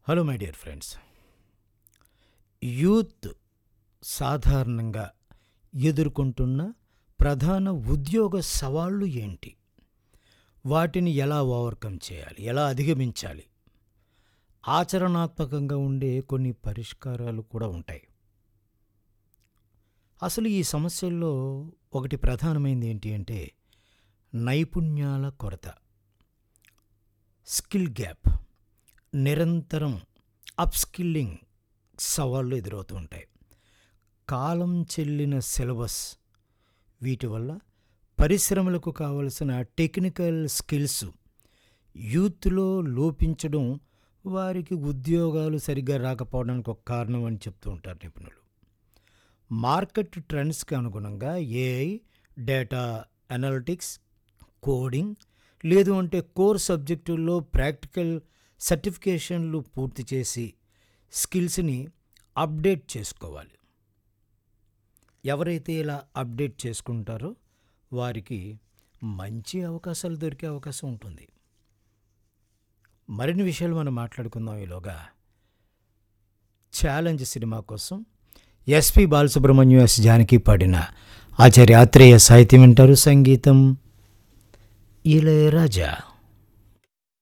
hello my dear friends youth సాధారణంగా ఎదుర్కొంటున్న ప్రధాన ఉద్యోగ సవాళ్ళు ఏంటి వాటిని ఎలా ఓవర్కమ్ చేయాలి ఎలా అధిగమించాలి ఆచరణాత్మకంగా ఉండే కొన్ని పరిష్కారాలు కూడా ఉంటాయి అసలు ఈ సమస్యల్లో ఒకటి ప్రధానమైనది ఏంటి అంటే నైపుణ్యాల కొరత స్కిల్ గ్యాప్ నిరంతరం అప్స్కిల్లింగ్ సవాళ్ళు ఎదురవుతూ ఉంటాయి కాలం చెల్లిన సిలబస్ వీటి వల్ల పరిశ్రమలకు కావలసిన టెక్నికల్ స్కిల్స్ యూత్లో లోపించడం వారికి ఉద్యోగాలు సరిగ్గా రాకపోవడానికి ఒక కారణం అని చెప్తూ ఉంటారు నిపుణులు మార్కెట్ ట్రెండ్స్కి అనుగుణంగా ఏఐ డేటా అనలిటిక్స్ కోడింగ్ లేదు అంటే కోర్ సబ్జెక్టుల్లో ప్రాక్టికల్ సర్టిఫికేషన్లు పూర్తి చేసి స్కిల్స్ని అప్డేట్ చేసుకోవాలి ఎవరైతే ఇలా అప్డేట్ చేసుకుంటారో వారికి మంచి అవకాశాలు దొరికే అవకాశం ఉంటుంది మరిన్ని విషయాలు మనం మాట్లాడుకుందాం ఈలోగా ఛాలెంజ్ సినిమా కోసం ఎస్పి బాలసుబ్రహ్మణ్యం ఎస్ జానకి పాడిన ఆచార్య ఆత్రేయ సాహిత్యం వింటారు సంగీతం ఇళయరాజా